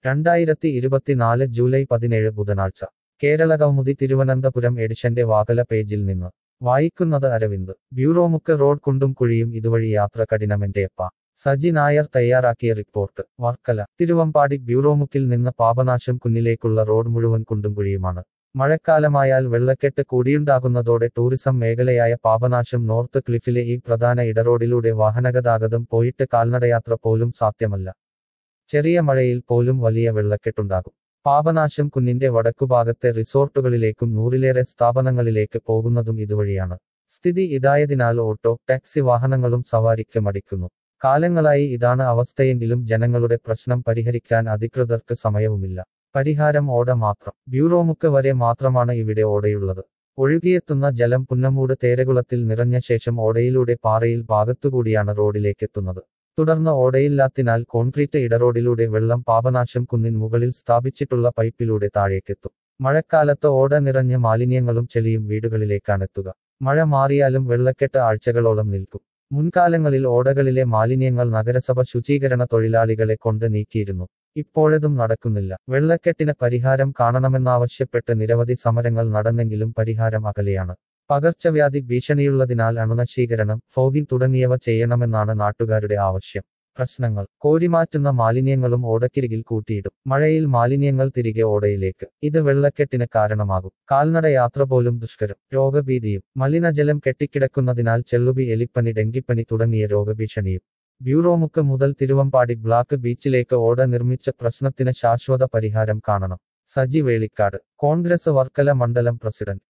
രണ്ടായിരത്തി ഇരുപത്തിനാല് ജൂലൈ പതിനേഴ് ബുധനാഴ്ച കേരള കൗമുദി തിരുവനന്തപുരം എഡിഷന്റെ വാകല പേജിൽ നിന്ന് വായിക്കുന്നത് അരവിന്ദ് ബ്യൂറോമുക്ക് റോഡ് കുണ്ടും കുഴിയും ഇതുവഴി യാത്ര കഠിനമെന്റെയപ്പ സജി നായർ തയ്യാറാക്കിയ റിപ്പോർട്ട് വർക്കല തിരുവമ്പാടി ബ്യൂറോമുക്കിൽ നിന്ന് പാപനാശം കുന്നിലേക്കുള്ള റോഡ് മുഴുവൻ കുണ്ടും കുഴിയുമാണ് മഴക്കാലമായാൽ വെള്ളക്കെട്ട് കൂടിയുണ്ടാകുന്നതോടെ ടൂറിസം മേഖലയായ പാപനാശം നോർത്ത് ക്ലിഫിലെ ഈ പ്രധാന ഇടറോഡിലൂടെ വാഹനഗതാഗതം പോയിട്ട് കാൽനടയാത്ര പോലും സാധ്യമല്ല ചെറിയ മഴയിൽ പോലും വലിയ വെള്ളക്കെട്ടുണ്ടാകും പാപനാശം കുന്നിന്റെ വടക്കുഭാഗത്തെ റിസോർട്ടുകളിലേക്കും നൂറിലേറെ സ്ഥാപനങ്ങളിലേക്ക് പോകുന്നതും ഇതുവഴിയാണ് സ്ഥിതി ഇതായതിനാൽ ഓട്ടോ ടാക്സി വാഹനങ്ങളും സവാരിക്ക് മടിക്കുന്നു കാലങ്ങളായി ഇതാണ് അവസ്ഥയെങ്കിലും ജനങ്ങളുടെ പ്രശ്നം പരിഹരിക്കാൻ അധികൃതർക്ക് സമയവുമില്ല പരിഹാരം ഓട മാത്രം ബ്യൂറോമുക്ക് വരെ മാത്രമാണ് ഇവിടെ ഓടയുള്ളത് ഒഴുകിയെത്തുന്ന ജലം പുന്നമൂട് തേരകുളത്തിൽ നിറഞ്ഞ ശേഷം ഓടയിലൂടെ പാറയിൽ ഭാഗത്തുകൂടിയാണ് റോഡിലേക്കെത്തുന്നത് തുടർന്ന് ഓടയില്ലാത്തിനാൽ കോൺക്രീറ്റ് ഇടറോഡിലൂടെ വെള്ളം പാപനാശം കുന്നിൻ മുകളിൽ സ്ഥാപിച്ചിട്ടുള്ള പൈപ്പിലൂടെ താഴേക്കെത്തും മഴക്കാലത്ത് ഓട നിറഞ്ഞ മാലിന്യങ്ങളും ചെളിയും വീടുകളിലേക്കാണെത്തുക മഴ മാറിയാലും വെള്ളക്കെട്ട് ആഴ്ചകളോളം നിൽക്കും മുൻകാലങ്ങളിൽ ഓടകളിലെ മാലിന്യങ്ങൾ നഗരസഭ ശുചീകരണ തൊഴിലാളികളെ കൊണ്ട് നീക്കിയിരുന്നു ഇപ്പോഴതും നടക്കുന്നില്ല വെള്ളക്കെട്ടിന് പരിഹാരം കാണണമെന്നാവശ്യപ്പെട്ട് നിരവധി സമരങ്ങൾ നടന്നെങ്കിലും പരിഹാരം അകലെയാണ് പകർച്ചവ്യാധി ഭീഷണിയുള്ളതിനാൽ അണുനശീകരണം ഫോഗിംഗ് തുടങ്ങിയവ ചെയ്യണമെന്നാണ് നാട്ടുകാരുടെ ആവശ്യം പ്രശ്നങ്ങൾ കോരിമാറ്റുന്ന മാലിന്യങ്ങളും ഓടക്കിരികിൽ കൂട്ടിയിടും മഴയിൽ മാലിന്യങ്ങൾ തിരികെ ഓടയിലേക്ക് ഇത് വെള്ളക്കെട്ടിന് കാരണമാകും കാൽനട യാത്ര പോലും ദുഷ്കരം രോഗഭീതിയും മലിനജലം കെട്ടിക്കിടക്കുന്നതിനാൽ ചെള്ളുബി എലിപ്പനി ഡെങ്കിപ്പനി തുടങ്ങിയ രോഗഭീഷണിയും ബ്യൂറോമുക്ക് മുതൽ തിരുവമ്പാടി ബ്ലാക്ക് ബീച്ചിലേക്ക് ഓട നിർമ്മിച്ച പ്രശ്നത്തിന് ശാശ്വത പരിഹാരം കാണണം സജി വേളിക്കാട് കോൺഗ്രസ് വർക്കല മണ്ഡലം പ്രസിഡന്റ്